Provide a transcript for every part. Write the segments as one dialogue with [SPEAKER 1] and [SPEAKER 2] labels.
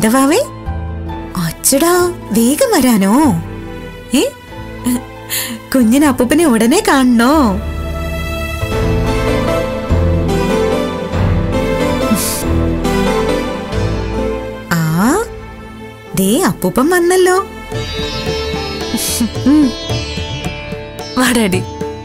[SPEAKER 1] എന്താ വാവേ അച്ചടാ വേഗം വരാനോ ഏ കുഞ്ഞിന് അപ്പൂപ്പനെ ഉടനെ കാണണോ ആ ദേ അപ്പൂപ്പൻ വന്നല്ലോ
[SPEAKER 2] വാ ഡാഡി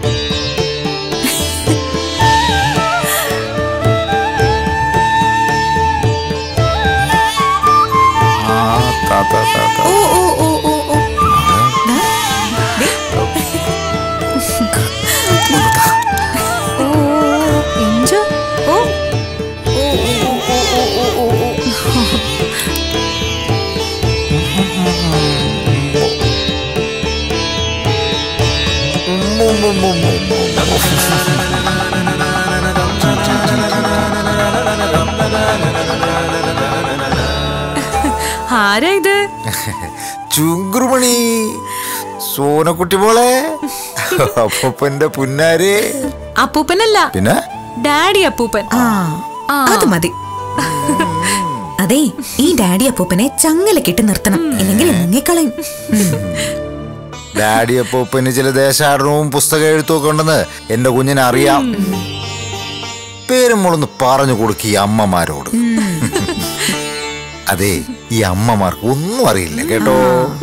[SPEAKER 3] ആ താ താ താ താ
[SPEAKER 1] ഓ ഓ ഓ ഓ ഓ ദാ, ദേ. ഓ, എഞ്ചോ ഓ ഓ, ഓ, ഓ, ഓ, ഓ, ഓ, ഓ.
[SPEAKER 2] ആരാ ഇത്
[SPEAKER 3] ചുങ്കുറുമണി സോനക്കുട്ടി മോളെ അപ്പൂപ്പന്റെ പുന്നാരെ
[SPEAKER 2] അപ്പൂപ്പനല്ല
[SPEAKER 3] പിന്നെ
[SPEAKER 2] ഡാഡി അപ്പൂപ്പൻ
[SPEAKER 1] ആ
[SPEAKER 2] ആ.
[SPEAKER 1] അത് മതി അതെ ഈ ഡാഡി അപ്പൂപ്പനെ ചങ്ങലക്കിട്ട് നിർത്തണം ഇല്ലെങ്കിൽ മുങ്ങിക്കളയും ഉം.
[SPEAKER 3] ഡാഡി അപ്പൂപ്പന് ചില ദേശാടനവും പുസ്തക എഴുത്തും ഒക്കെ ഉണ്ടെന്ന് എന്റെ കുഞ്ഞിനെ അറിയാം പേരും മോളൊന്ന് പറഞ്ഞു കൊടുക്കുക ഈ അമ്മമാരോട് അതെ ഈ അമ്മമാർക്ക് ഒന്നും അറിയില്ല കേട്ടോ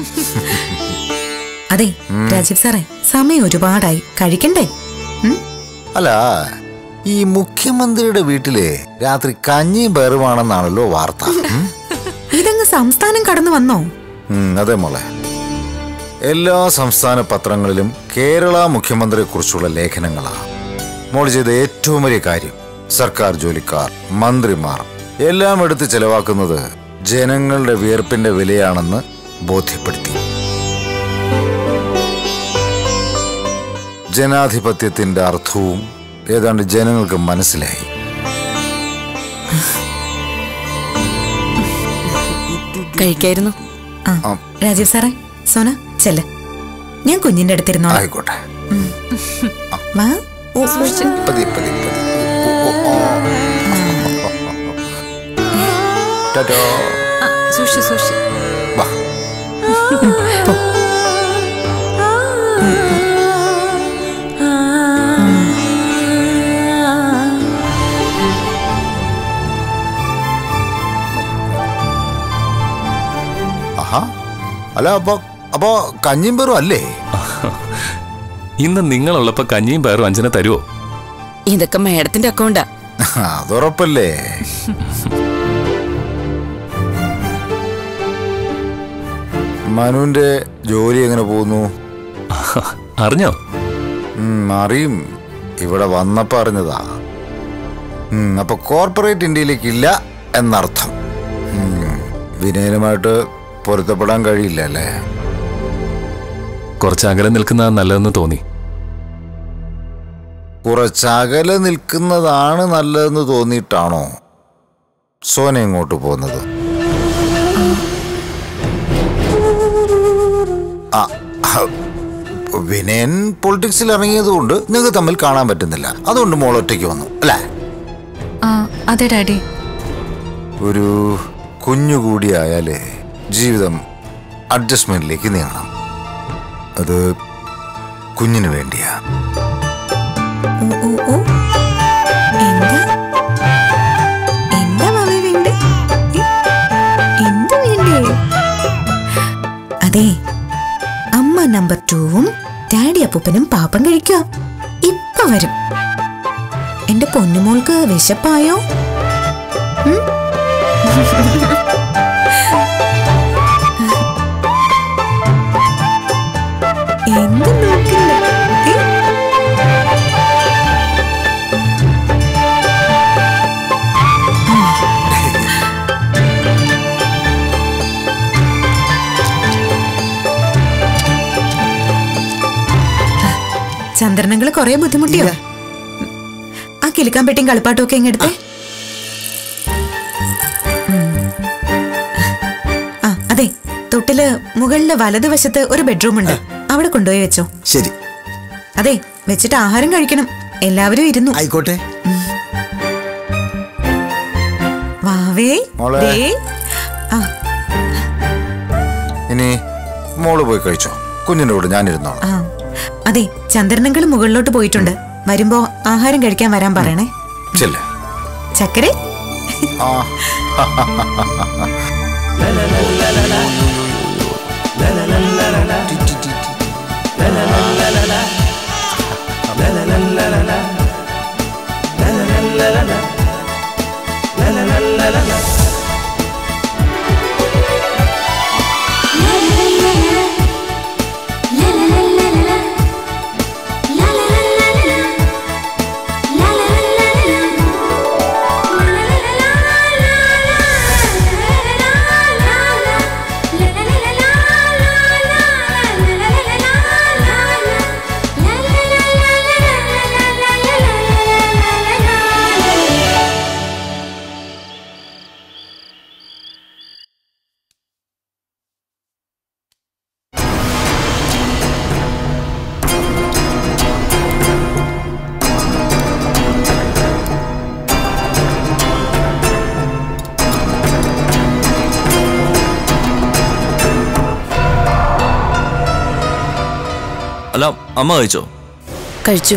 [SPEAKER 1] അതെ രാജീവ് സാറേ സമയം ഒരുപാടായി കഴിക്കണ്ടേ ഉം?
[SPEAKER 3] അല്ല ഈ മുഖ്യമന്ത്രിയുടെ വീട്ടില് രാത്രി കഞ്ഞിയും പേറുവാണെന്നാണല്ലോ വാർത്ത ഉം?
[SPEAKER 1] ഇതങ്ങ് സംസ്ഥാനം കടന്നു വന്നോ
[SPEAKER 3] ഉം, അതെ മോളെ എല്ലാ സംസ്ഥാന പത്രങ്ങളിലും കേരള മുഖ്യമന്ത്രിയെ കുറിച്ചുള്ള ലേഖനങ്ങളാണ് മോൾ ചെയ്ത ഏറ്റവും വലിയ കാര്യം സർക്കാർ ജോലിക്കാർ മന്ത്രിമാർ എല്ലാം എടുത്ത് ചെലവാക്കുന്നത് ജനങ്ങളുടെ വിയർപ്പിന്റെ വിലയാണെന്ന് ബോധ്യപ്പെടുത്തി ജനാധിപത്യത്തിന്റെ അർത്ഥവും ഏതാണ്ട് ജനങ്ങൾക്ക് മനസ്സിലായി
[SPEAKER 2] കഴിക്കായിരുന്നു
[SPEAKER 1] ആ
[SPEAKER 3] ആ.
[SPEAKER 1] രാജീവ് സാറേ സോന ചെല്ല് ഞാൻ കുഞ്ഞിന്റെ അടുത്തിരുന്നോളാം
[SPEAKER 3] ആയിക്കോട്ടെ
[SPEAKER 1] വാ ഓ, ഓ,
[SPEAKER 3] പതി പതി പതി ഓ, ഓ, ഓ. ടാറ്റാ.
[SPEAKER 2] സൂക്ഷിച്ചു സൂക്ഷിച്ചു
[SPEAKER 3] വാ. ആഹാ അല്ല അപ്പൊ അപ്പൊ കഞ്ഞിയും പേറും അല്ലേ
[SPEAKER 4] ഇന്ന് നിങ്ങളുള്ളപ്പോ കഞ്ഞിയും പയറും അഞ്ചന തരുവോ
[SPEAKER 2] ഇതൊക്കെ മേഡത്തിന്റെ അക്കൗണ്ടാ
[SPEAKER 3] അതുറപ്പല്ലേ മനുവിന്റെ ജോലി എങ്ങനെ പോകുന്നു
[SPEAKER 4] അറിഞ്ഞോ
[SPEAKER 3] ഉം, അറിയും ഇവിടെ വന്നപ്പോ അറിഞ്ഞതാ ഉം, അപ്പൊ കോർപ്പറേറ്റ് ഇന്ത്യയിലേക്ക് ഇല്ല എന്നർത്ഥം ഉം, വിനയനുമായിട്ട് പൊരുത്തപ്പെടാൻ കഴിയില്ല അല്ലേ
[SPEAKER 4] കുറച്ച് അകലെ നിൽക്കുന്ന നല്ലതെന്ന് തോന്നി
[SPEAKER 3] കുറച്ചകലെ നിൽക്കുന്നതാണ് നല്ലതെന്ന് തോന്നിയിട്ടാണോ സോന ഇങ്ങോട്ട് പോകുന്നത് ആ, ഹ, വിനയൻ പൊളിറ്റിക്സിൽ ഇറങ്ങിയത് കൊണ്ട് നിങ്ങൾക്ക് തമ്മിൽ കാണാൻ പറ്റുന്നില്ല അതുകൊണ്ട് മോൾ ഒറ്റയ്ക്ക് വന്നു അല്ലേ
[SPEAKER 2] ആ അതെ ഡാഡി
[SPEAKER 3] ഒരു കുഞ്ഞു കൂടിയായാലേ ജീവിതം അഡ്ജസ്റ്റ്മെന്റിലേക്ക് നീങ്ങണം അത് കുഞ്ഞിന് വേണ്ടിയാ
[SPEAKER 1] ഓ, ഓ, ഓ. എന്താ എന്താ മാമി വേണ്ടേ ഏ? എന്ത് വേണ്ടേ അതെ അമ്മ നമ്പർ ടൂവും ഡാഡി അപ്പൂപ്പനും പാപ്പം കഴിക്കുക ഇപ്പൊ വരും എന്റെ പൊന്നുമോൾക്ക് വിശപ്പായോ ഉം? എന്ത് നോക്കില്ല ഏ? ചന്ദ്രനങ്ങള് കൊറേ ബുദ്ധിമുട്ടിയോ ആ കിലുക്കാൻ പെട്ടിയും കളിപ്പാട്ടും ഒക്കെ ഇങ്ങെടുത്തേ ഉം. ആ അതെ തൊട്ടില് മുകളില് വലതുവശത്ത് ഒരു ബെഡ്റൂം ഉണ്ട് അവിടെ കൊണ്ടുപോയി വെച്ചോ
[SPEAKER 5] ശരി
[SPEAKER 1] അതെ വെച്ചിട്ട് ആഹാരം കഴിക്കണം എല്ലാവരും ഇരുന്നു
[SPEAKER 5] ആയിക്കോട്ടെ
[SPEAKER 1] വാവേ
[SPEAKER 3] മോളെ.
[SPEAKER 1] ദേ. ആ
[SPEAKER 3] ഇനി മോള് പോയി കഴിച്ചോ കുഞ്ഞിൻ്റെ കൂടെ ഞാനിരുന്നോളാം
[SPEAKER 1] ആ അതെ ചന്ദ്രനങ്ങൾ മുകളിലോട്ട് പോയിട്ടുണ്ട് വരുമ്പോ ആഹാരം കഴിക്കാൻ വരാൻ പറയണേ
[SPEAKER 3] ചെല്ലേ
[SPEAKER 1] ചക്കരെ
[SPEAKER 3] ആ
[SPEAKER 5] അല്ല അമ്മ കഴിച്ചോ
[SPEAKER 6] കഴിച്ചു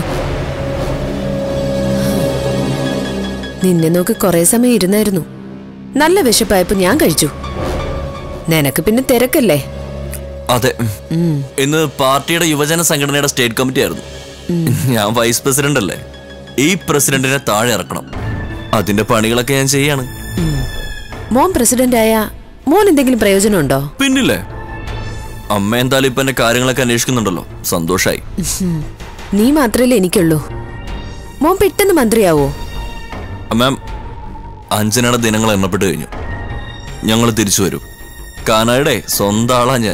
[SPEAKER 6] നിന്നെ നോക്കി കുറെ സമയം ഇരുന്നായിരുന്നു നല്ല വിശപ്പായപ്പോ ഞാൻ കഴിച്ചു നിനക്ക് പിന്നെ തിരക്കല്ലേ
[SPEAKER 5] അതെ ഇന്ന് പാർട്ടിയുടെ യുവജന സംഘടനയുടെ സ്റ്റേറ്റ് കമ്മിറ്റി ആയിരുന്നു ഞാൻ വൈസ് പ്രസിഡന്റ് അല്ലേ ഈ പ്രസിഡന്റിനെ താഴെ ഇറക്കണം അതിന്റെ പണികളൊക്കെ ഞാൻ ചെയ്യാണ്
[SPEAKER 6] മോൻ പ്രസിഡന്റ് ആയ മോൻ എന്തെങ്കിലും പ്രയോജനമുണ്ടോ
[SPEAKER 5] പിന്നില്ലേ അമ്മ എന്തായാലും ഇപ്പൊ എന്റെ കാര്യങ്ങളൊക്കെ അന്വേഷിക്കുന്നുണ്ടല്ലോ സന്തോഷായി
[SPEAKER 6] നീ മാത്രല്ലേ എനിക്കുള്ളൂ മോൻ പെട്ടെന്ന് മന്ത്രിയാവോ
[SPEAKER 5] മാം അഞ്ജനയുടെ ദിനങ്ങൾ എണ്ണപ്പെട്ട് കഴിഞ്ഞു ഞങ്ങൾ തിരിച്ചു വരും കാനായുടെ സ്വന്തം ആളാ ഞാൻ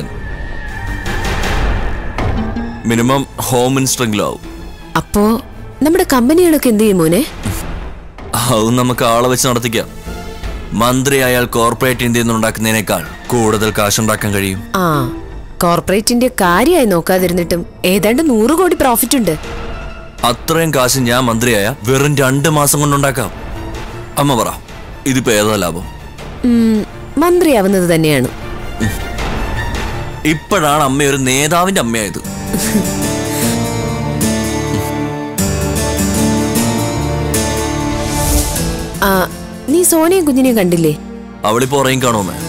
[SPEAKER 5] മിനിമം ഹോം മിനിസ്റ്ററെങ്കിലും ആവും
[SPEAKER 6] അപ്പോ നമ്മുടെ കമ്പനികളൊക്കെ എന്ത് ചെയ്യും മോനെ
[SPEAKER 5] അത് നമുക്ക് ആളെ വെച്ച് നടത്തിക്കാം മന്ത്രിയായാൽ കോർപ്പറേറ്റ് ഇന്ത്യയിൽ നിന്ന് ഉണ്ടാക്കുന്നതിനേക്കാൾ കൂടുതൽ കാശുണ്ടാക്കാൻ കഴിയും
[SPEAKER 6] ആ കോർപ്പറേറ്റിന്റെ കാര്യമായി നോക്കാതിരുന്നിട്ടും ഏതാണ്ട് നൂറ് കോടി പ്രോഫിറ്റ് ഉണ്ട്
[SPEAKER 5] അത്രയും കാശ് ഞാൻ മന്ത്രിയായ വെറും രണ്ട് മാസം കൊണ്ടുണ്ടാക്കാം അമ്മ പറ ഇതിപ്പോ ഏതാ ലാഭം
[SPEAKER 6] ഉം, മന്ത്രിയാവുന്നത് തന്നെയാണ്
[SPEAKER 5] ഇപ്പോഴാണ് അമ്മ ഒരു നേതാവിന്റെ അമ്മയായത്
[SPEAKER 6] ആ നീ സോനയും കുഞ്ഞിനെയും കണ്ടില്ലേ
[SPEAKER 5] അവളിപ്പോ ഉറയും കാണുമോ അമ്മേ?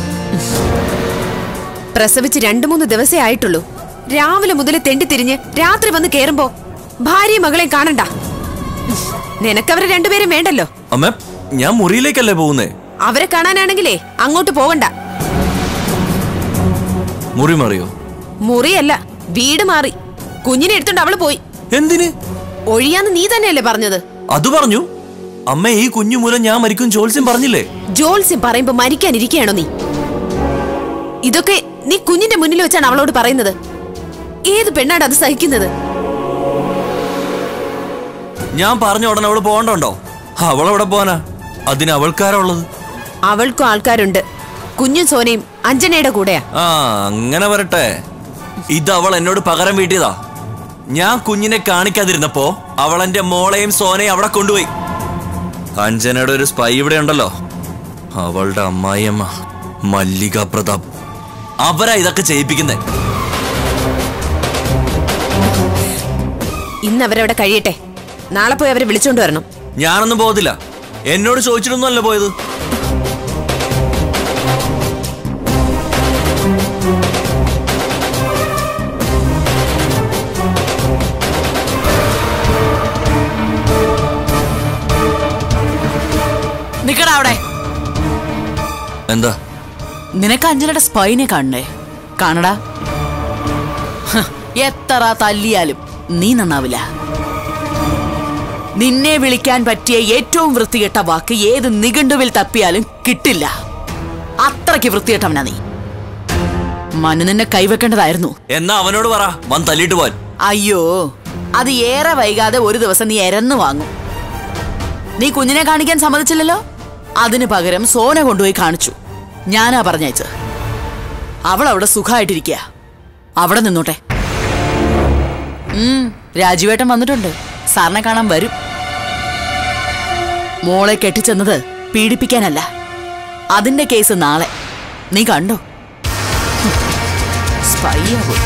[SPEAKER 6] പ്രസവിച്ച് രണ്ടു മൂന്ന് ദിവസേ ആയിട്ടുള്ളൂ രാവിലെ മുതൽ തെണ്ടി തിരിഞ്ഞ് രാത്രി വന്ന് കേറുമ്പോ ഭാര്യയും മകളെയും കാണണ്ട നിനക്കവരെ രണ്ടുപേരും വേണ്ടല്ലോ
[SPEAKER 5] അമ്മ ഞാൻ മുറിയിലേക്കല്ലേ പോകുന്നേ
[SPEAKER 6] അവരെ കാണാനാണെങ്കിലേ അങ്ങോട്ട് പോകണ്ട
[SPEAKER 5] മുറി മറിയോ
[SPEAKER 6] മുറിയല്ല വീട് മാറി കുഞ്ഞിനെ എടുത്തോണ്ട് അവള് പോയി
[SPEAKER 5] എന്തിന്
[SPEAKER 6] ഒഴിയാന്ന് നീ തന്നെയല്ലേ പറഞ്ഞത്
[SPEAKER 5] അത് പറഞ്ഞു അമ്മ ഈ കുഞ്ഞു മൂലം ഞാൻ മരിക്കും ജോത്സ്യം പറഞ്ഞില്ലേ
[SPEAKER 6] ജോൾസ്യം പറയുമ്പോ മരിക്കാനിരിക്കുകയാണോ നീ ഇതൊക്കെ നീ കുഞ്ഞിന്റെ മുന്നിൽ വെച്ചാണ് അവളോട് പറയുന്നത് ഏത് പെണ്ണാണ് അത് സഹിക്കുന്നത്
[SPEAKER 5] ഞാൻ പറഞ്ഞ ഉടനെ അവള് പോകണ്ടോ അവളെവിടെ പോവാനാ അതിന് അവൾക്കാരാ ഉള്ളത്
[SPEAKER 6] അവൾക്കും ആൾക്കാരുണ്ട് കുഞ്ഞും സോനയും അഞ്ജനയുടെ കൂടെയാ
[SPEAKER 5] ആ അങ്ങനെ വരട്ടെ ഇത് അവൾ എന്നോട് പകരം വീട്ടിയതാ ഞാൻ കുഞ്ഞിനെ കാണിക്കാതിരുന്നപ്പോ അവൾ എന്റെ മോളെയും സോനയും അവിടെ കൊണ്ടുപോയി അഞ്ജനയുടെ ഒരു സ്പൈ ഇവിടെ ഉണ്ടല്ലോ അവളുടെ അമ്മായിയമ്മ മല്ലിക പ്രതാപ് അവരാ ഇതൊക്കെ ചെയ്യിപ്പിക്കുന്നേ
[SPEAKER 6] ഇന്ന് അവരവിടെ കഴിയട്ടെ നാളെ പോയി അവരെ വിളിച്ചോണ്ട് വരണം
[SPEAKER 5] ഞാനൊന്നും പോകത്തില്ല എന്നോട് ചോദിച്ചിട്ടൊന്നും അല്ല പോയത്
[SPEAKER 7] നിക്കടാ അവിടെ
[SPEAKER 5] എന്താ
[SPEAKER 7] നിനക്ക് അഞ്ജനയുടെ സ്പൈനെ കാണണേ കാണടാ ഹ്, എത്ര തല്ലിയാലും നീ നന്നാവില്ല നിന്നെ വിളിക്കാൻ പറ്റിയ ഏറ്റവും വൃത്തികെട്ട വാക്ക് ഏത് നിഘണ്ടുവിൽ തപ്പിയാലും കിട്ടില്ല അത്രയ്ക്ക് വൃത്തികെട്ടവനാ നീ മനു നിന്നെ കൈവെക്കേണ്ടതായിരുന്നു
[SPEAKER 5] എന്നാ അവനോട് പറ വന്ന് തല്ലിട്ട് പോവാൻ
[SPEAKER 7] അയ്യോ അത് ഏറെ വൈകാതെ ഒരു ദിവസം നീ എരന്നു വാങ്ങും നീ കുഞ്ഞിനെ കാണിക്കാൻ സമ്മതിച്ചില്ലല്ലോ അതിന് പകരം സോന കൊണ്ടുപോയി കാണിച്ചു ഞാനാ പറഞ്ഞയച്ചത് അവൾ അവിടെ സുഖമായിട്ടിരിക്കുക അവിടെ നിന്നോട്ടെ ഉം, രാജുവേട്ടൻ വന്നിട്ടുണ്ട് സാറിനെ കാണാൻ വരും മോളെ കെട്ടിച്ചെന്നത് പീഡിപ്പിക്കാനല്ല അതിന്റെ കേസ് നാളെ നീ കണ്ടോ ഹും. സ്പൈ ആവും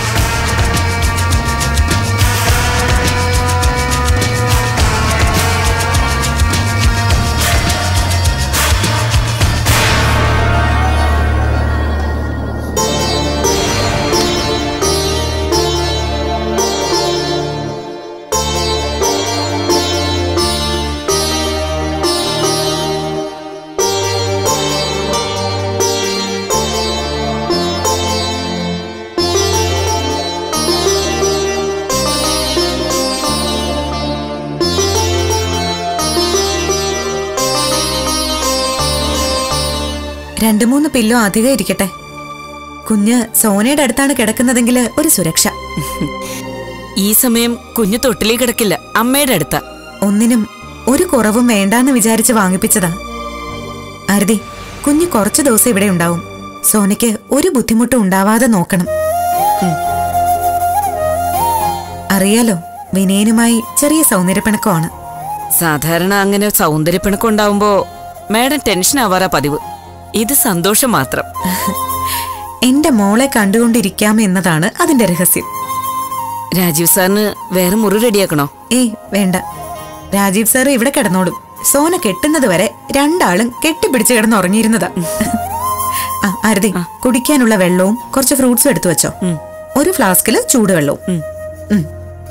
[SPEAKER 1] രണ്ടു മൂന്ന് പില്ലോ അധികം ഇരിക്കട്ടെ കുഞ്ഞ് സോനയുടെ അടുത്താണ് കിടക്കുന്നതെങ്കിൽ ഒരു സുരക്ഷ
[SPEAKER 2] ഈ സമയം കുഞ്ഞു തൊട്ടിലേ കിടക്കില്ല അമ്മയുടെ അടുത്താ
[SPEAKER 1] ഒന്നിനും ഒരു കുറവും വേണ്ടാന്ന് വിചാരിച്ച് വാങ്ങിപ്പിച്ചതാ അരുതി കുഞ്ഞ് കുറച്ചു ദിവസം ഇവിടെ ഉണ്ടാവും സോനയ്ക്ക് ഒരു ബുദ്ധിമുട്ടും ഉണ്ടാവാതെ നോക്കണം ഉം. അറിയാലോ വിനയനുമായി ചെറിയ സൗന്ദര്യപ്പിണക്കമാണ്
[SPEAKER 2] സാധാരണ അങ്ങനെ സൗന്ദര്യപ്പിണക്കം ഉണ്ടാവുമ്പോ മാഡം ടെൻഷൻ ആവാറാ പതിവ് ഇത് സന്തോഷം മാത്രം
[SPEAKER 1] എന്റെ മോളെ കണ്ടുകൊണ്ടിരിക്കാം എന്നതാണ് അതിന്റെ രഹസ്യം
[SPEAKER 2] രാജീവ് സാറിന് വേറെ മുറി റെഡിയാക്കണോ
[SPEAKER 1] ഏയ് വേണ്ട രാജീവ് സാർ ഇവിടെ കിടന്നോളും സോന കെട്ടുന്നത് വരെ രണ്ടാളും കെട്ടിപ്പിടിച്ച് കിടന്ന് ഉറങ്ങിയിരുന്നതാ ആ അരുതി കുടിക്കാനുള്ള വെള്ളവും കുറച്ച് ഫ്രൂട്ട്സും എടുത്തു വെച്ചോ ഒരു ഫ്ലാസ്കില് ചൂടുവെള്ളവും ഉം.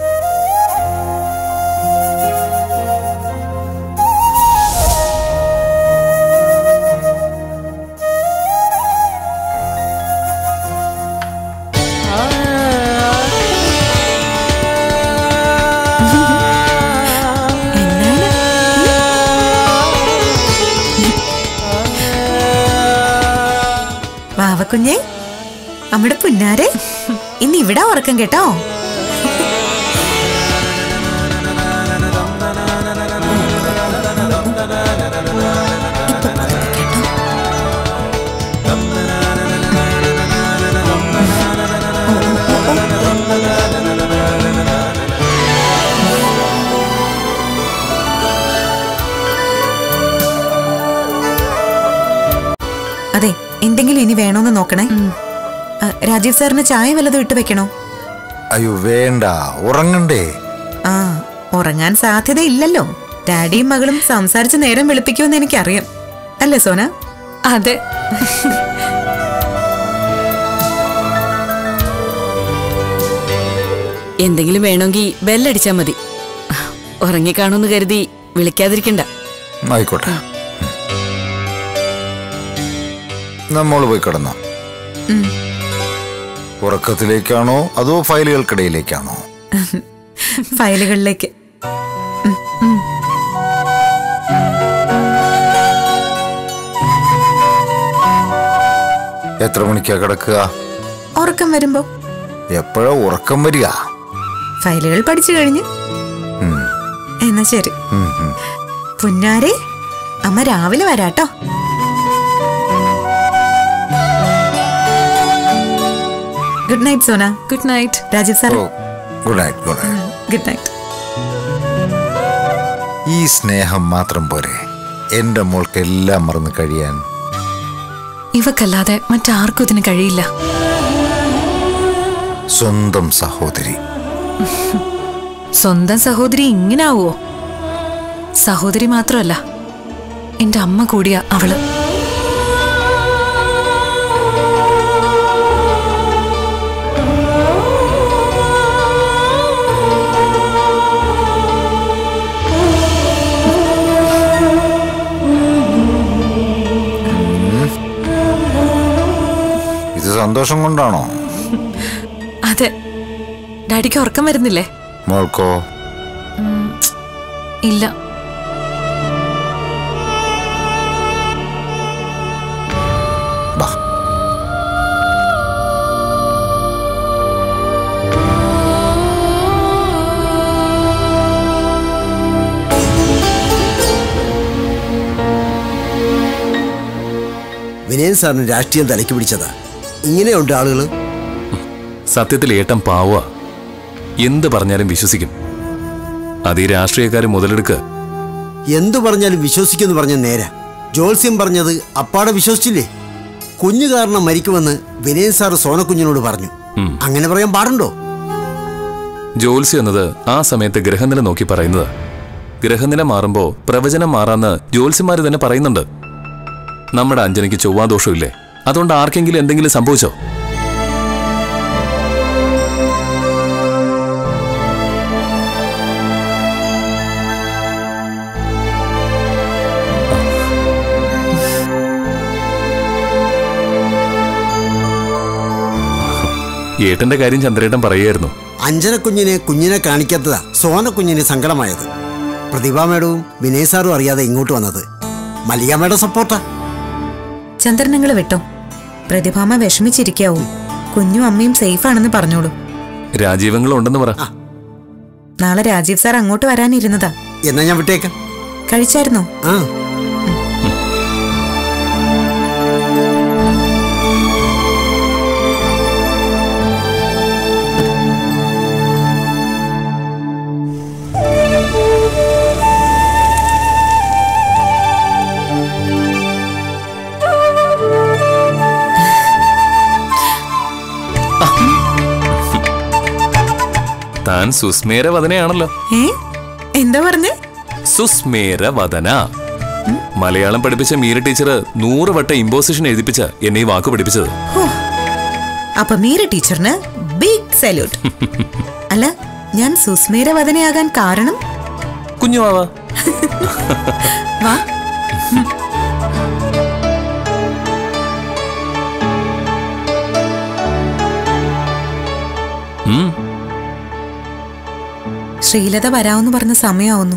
[SPEAKER 1] വാവക്കുഞ്ഞേ അമ്മയുടെ പുന്നാരെ ഇന്ന് ഇവിടെ ഉറക്കം കേട്ടോ അതെ എന്തെങ്കിലും ഇനി വേണോന്ന് നോക്കണേ ആ, രാജീവ് സാറിന് ചായ വല്ലതും ഇട്ട് വെക്കണോ
[SPEAKER 3] അയ്യോ വേണ്ട ഉറങ്ങണ്ടേ
[SPEAKER 1] ആ ഉറങ്ങാൻ സാധ്യതയില്ലല്ലോ ഡാഡിയും മകളും സംസാരിച്ച് നേരം വെളുപ്പിക്കുമെന്ന് എനിക്കറിയാം അല്ലേ സോന
[SPEAKER 2] അതെ എന്തെങ്കിലും വേണമെങ്കിൽ ബെല്ലടിച്ചാ മതി ഉറങ്ങിക്കാണോന്ന് കരുതി വിളിക്കാതിരിക്കണ്ട
[SPEAKER 3] ആയിക്കോട്ടെ നമ്മൾ പോയി കിടന്നോ ഉറക്കത്തിലേക്കാണോ അതോ ഫയലുകൾക്കിടയിലേക്കാണോ
[SPEAKER 1] ഫയലുകളിലേക്ക്
[SPEAKER 3] എത്ര മണിക്കാ കിടക്കുക
[SPEAKER 1] ഉറക്കം വരുമ്പോ
[SPEAKER 3] എപ്പോഴാ ഉറക്കം വരിക
[SPEAKER 1] ഫയലുകൾ പഠിച്ചു കഴിഞ്ഞ്
[SPEAKER 3] ഉം,
[SPEAKER 1] എന്നാ ശരി
[SPEAKER 3] ഉം, ഉം.
[SPEAKER 1] പുന്നാരെ അമ്മ രാവിലെ വരാട്ടോ good night Sona
[SPEAKER 2] good night
[SPEAKER 1] Rajeev sir
[SPEAKER 3] ഓ good night good night
[SPEAKER 1] good night
[SPEAKER 3] ഈ സ്നേഹം മാത്രം പോരെ എന്റെ മോൾക്ക് എല്ലാം മറന്ന് കഴിയാൻ
[SPEAKER 2] ഇവക്കല്ലാതെ മറ്റാർക്കും ഇതിന് കഴിയില്ല
[SPEAKER 3] സ്വന്തം സഹോദരി
[SPEAKER 2] സ്വന്തം സഹോദരി ഇങ്ങനാവോ സഹോദരി മാത്രമല്ല എന്റെ അമ്മ കൂടിയാ അവള്
[SPEAKER 3] ഇത് സന്തോഷം കൊണ്ടാണോ
[SPEAKER 2] അതെ ഡാഡിക്ക് ഉറക്കം വരുന്നില്ലേ
[SPEAKER 3] മോൾക്കോ
[SPEAKER 2] ഇല്ല
[SPEAKER 3] ബാ
[SPEAKER 8] വിനയൻ സാറിന് രാഷ്ട്രീയം തലയ്ക്ക് പിടിച്ചതാ ഇങ്ങനെയുണ്ട് ആളുകൾ
[SPEAKER 4] സത്യത്തിൽ ഏട്ടൻ പാവുക എന്ത് പറഞ്ഞാലും വിശ്വസിക്കും അത് ഈ രാഷ്ട്രീയക്കാർ മുതലെടുക്കുക
[SPEAKER 8] എന്തു പറഞ്ഞാലും വിശ്വസിക്കുമെന്ന് പറഞ്ഞ നേരാ ജോത്സ്യം പറഞ്ഞത് അപ്പാടെ വിശ്വസിച്ചില്ലേ കുഞ്ഞു കാരണം മരിക്കുമെന്ന് വിനയൻ സാറ് സോനക്കുഞ്ഞിനോട് പറഞ്ഞു അങ്ങനെ പറയാൻ പാടുണ്ടോ
[SPEAKER 4] ജോൽസി എന്നത് ആ സമയത്ത് ഗ്രഹനില നോക്കി പറയുന്നത് ഗ്രഹനില മാറുമ്പോ പ്രവചനം മാറാന്ന് ജോത്സ്യന്മാര് തന്നെ പറയുന്നുണ്ട് നമ്മുടെ അഞ്ജനയ്ക്ക് ചൊവ്വാദോഷമില്ലേ അതുകൊണ്ട് ആർക്കെങ്കിലും എന്തെങ്കിലും സംഭവിച്ചോ ഏട്ടന്റെ കാര്യം ചന്ദ്രേട്ടൻ പറയുമായിരുന്നു
[SPEAKER 8] അഞ്ജന കുഞ്ഞിനെ കുഞ്ഞിനെ കാണിക്കാത്തതാ സോന കുഞ്ഞിന് സങ്കടമായത് പ്രതിഭ മേഡവും വിനയ് സാറും അറിയാതെ ഇങ്ങോട്ട് വന്നത് മല്ലിക മേഡം സപ്പോർട്ടാ
[SPEAKER 1] ചന്ദ്രനങ്ങൾ വിട്ടോ പ്രതിഭാമ വിഷമിച്ചിരിക്കാവും കുഞ്ഞും അമ്മയും സേഫ് ആണെന്ന് പറഞ്ഞോളൂ
[SPEAKER 4] രാജീവങ്ങളും ഉണ്ടെന്ന് പറ
[SPEAKER 1] നാളെ രാജീവ് സാർ അങ്ങോട്ട് വരാനിരുന്നതാ
[SPEAKER 8] എന്നാ ഞാൻ വിട്ടേക്കാം
[SPEAKER 1] കഴിച്ചായിരുന്നോ
[SPEAKER 8] ആ
[SPEAKER 4] താൻ സുസ്മേരവദനയാണല്ലോ
[SPEAKER 1] ഏ എന്താ പറഞ്ഞേ
[SPEAKER 4] സുസ്മേരവദന മലയാളം പഠിപ്പിച്ച മീര ടീച്ചർ നൂറ് വട്ടം ഇമ്പോസിഷൻ എഴുതിപ്പിച്ച എന്നെ ഈ വാക്ക് പഠിപ്പിച്ചത്
[SPEAKER 1] അപ്പൊ മീര ടീച്ചറിന് ബിഗ് സല്യൂട്ട് അല്ല ഞാൻ സുസ്മേരവദനയാകാൻ കാരണം
[SPEAKER 4] കുഞ്ഞുവാവാ
[SPEAKER 1] വാ
[SPEAKER 4] ഉം
[SPEAKER 1] ശ്രീലത വരാമെന്ന് പറഞ്ഞ സമയമാവുന്നു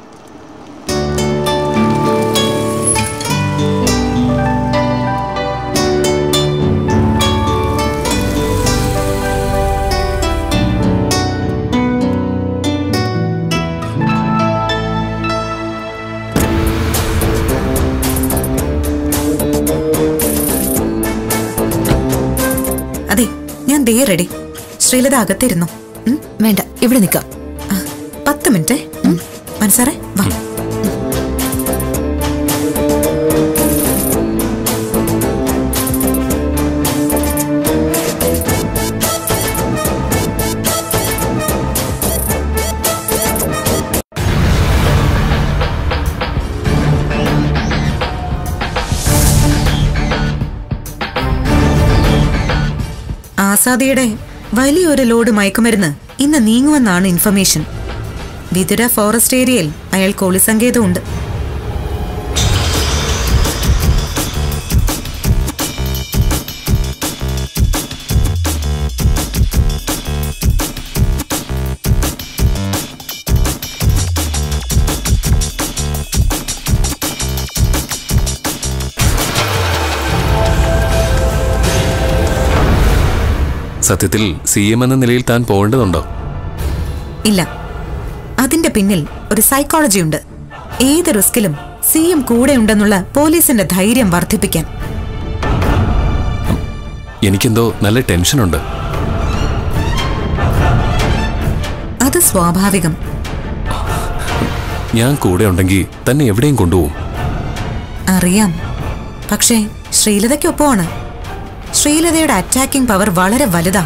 [SPEAKER 1] അതെ ഞാൻ ദേ റെഡി ശ്രീലത അകത്തിരുന്നു ഉം?
[SPEAKER 6] വേണ്ട ഇവിടെ നിൽക്കാം
[SPEAKER 1] ആ, പത്ത് മിനിറ്റ് മനസ്സാറേ വാ ആസാദിയുടെ വലിയൊരു ലോഡ് മയക്കുമരുന്ന് ഇന്ന് നീങ്ങുമെന്നാണ് ഇൻഫർമേഷൻ വിതുര ഫോറസ്റ്റ് ഏരിയയിൽ അയാൾക്ക് ഒളിസങ്കേതമുണ്ട്
[SPEAKER 4] സത്യത്തിൽ സി എം എന്ന നിലയിൽ താൻ പോകേണ്ടതുണ്ടോ
[SPEAKER 1] ഇല്ല അതിന്റെ പിന്നിൽ ഒരു സൈക്കോളജി ഉണ്ട് ഏത് റിസ്കിലും സി എം കൂടെ ഉണ്ടെന്നുള്ള പോലീസിന്റെ ധൈര്യം വർദ്ധിപ്പിക്കാൻ
[SPEAKER 4] എനിക്കെന്തോ നല്ല ടെൻഷനുണ്ട്
[SPEAKER 1] അത് സ്വാഭാവികം
[SPEAKER 4] ഞാൻ കൂടെ ഉണ്ടെങ്കിൽ തന്നെ എവിടെയും കൊണ്ടുപോകും
[SPEAKER 1] അറിയാം പക്ഷേ ശ്രീലതയ്ക്കൊപ്പമാണ് ശ്രീലതയുടെ അറ്റാക്കിംഗ് പവർ വളരെ വലുതാ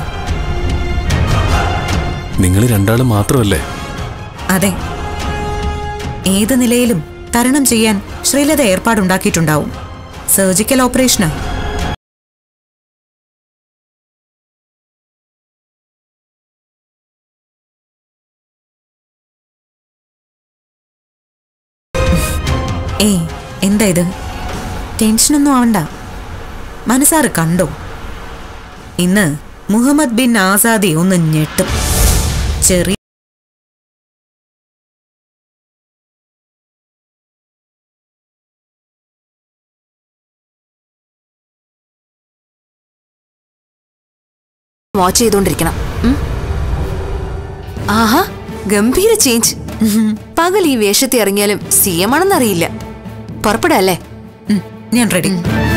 [SPEAKER 4] നിങ്ങൾ രണ്ടാളും മാത്രമല്ലേ
[SPEAKER 1] അതെ ഏത് നിലയിലും തരണം ചെയ്യാൻ ശ്രീലത ഏർപ്പാടുണ്ടാക്കിയിട്ടുണ്ടാവും സർജിക്കൽ ഓപ്പറേഷന് ഏയ് എന്താ ഇത് ടെൻഷനൊന്നും ആവണ്ട മനസ്സാറ് കണ്ടോ ഇന്ന് മുഹമ്മദ് ബിൻ ആസാദി ഒന്ന് ഞെട്ടും ചെറിയ
[SPEAKER 6] വാച്ച് ചെയ്തോണ്ടിരിക്കണം ഉം. ആഹാ ഗംഭീര ചേഞ്ച് പകൽ ഈ വേഷത്തിൽ ഇറങ്ങിയാലും സി എം ആണെന്നറിയില്ല പുറപ്പെടല്ലേ
[SPEAKER 1] ഉം, ഞാൻ റെഡി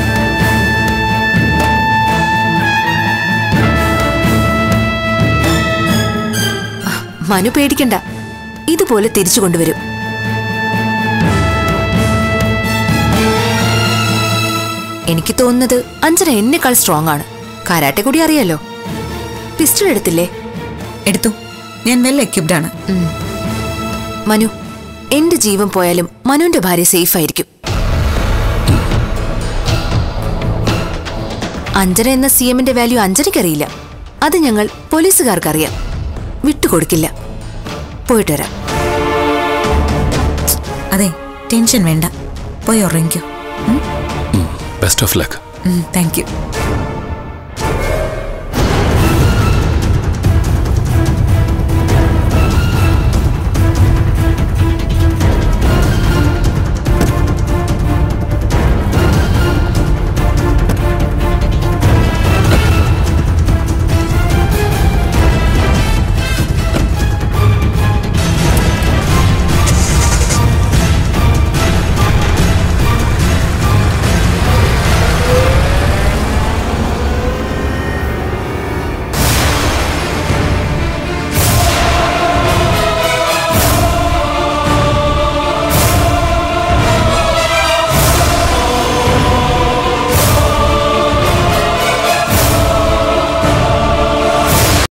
[SPEAKER 6] മനു പേടിക്കണ്ട ഇതുപോലെ തിരിച്ചു കൊണ്ടുവരും എനിക്ക് തോന്നുന്നത് അഞ്ജന എന്നെക്കാൾ സ്ട്രോങ് ആണ് കരാട്ടെ കൂടി അറിയാലോ പിസ്റ്റൾ എടുത്തില്ലേ
[SPEAKER 1] എടുത്തു ഞാൻ വെൽ എക്യുപ്ഡ് ആണ്
[SPEAKER 6] മനു എന്റെ ജീവൻ പോയാലും മനുവിന്റെ ഭാര്യ സേഫ് ആയിരിക്കും അഞ്ജന എന്ന സി എമ്മിന്റെ വാല്യൂ അഞ്ജനയ്ക്കറിയില്ല അത് ഞങ്ങൾ പോലീസുകാർക്കറിയാം വിട്ടുകൊടുക്കില്ല പോയിട്ട് വരാം
[SPEAKER 1] അതെ ടെൻഷൻ വേണ്ട പോയി ഉറങ്ങിക്കോ
[SPEAKER 4] best of luck
[SPEAKER 1] thank U